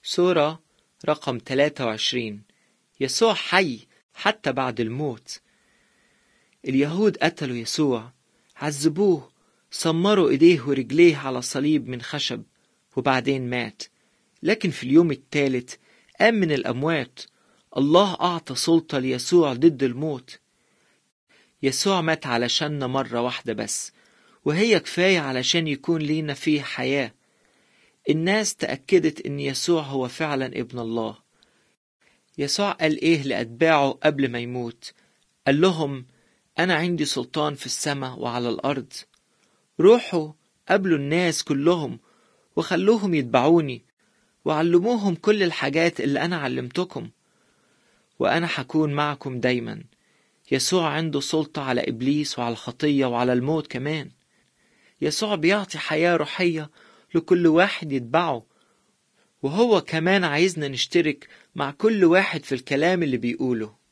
سورة رقم 23 يسوع حي حتى بعد الموت اليهود قتلوا يسوع عذبوه سمروا ايديه ورجليه على صليب من خشب وبعدين مات لكن في اليوم الثالث قام من الأموات الله أعطى سلطة ليسوع ضد الموت يسوع مات علشاننا مرة واحدة بس وهي كفاية علشان يكون لينا فيه حياة الناس تأكدت إن يسوع هو فعلا ابن الله يسوع قال إيه لأتباعه قبل ما يموت قال لهم أنا عندي سلطان في السماء وعلى الأرض روحوا قابلوا الناس كلهم وخلوهم يتبعوني وعلموهم كل الحاجات اللي أنا علمتكم وأنا حكون معكم دايما يسوع عنده سلطة على إبليس وعلى الخطية وعلى الموت كمان يسوع بيعطي حياة روحية لكل واحد يتبعه وهو كمان عايزنا نشترك مع كل واحد في الكلام اللي بيقوله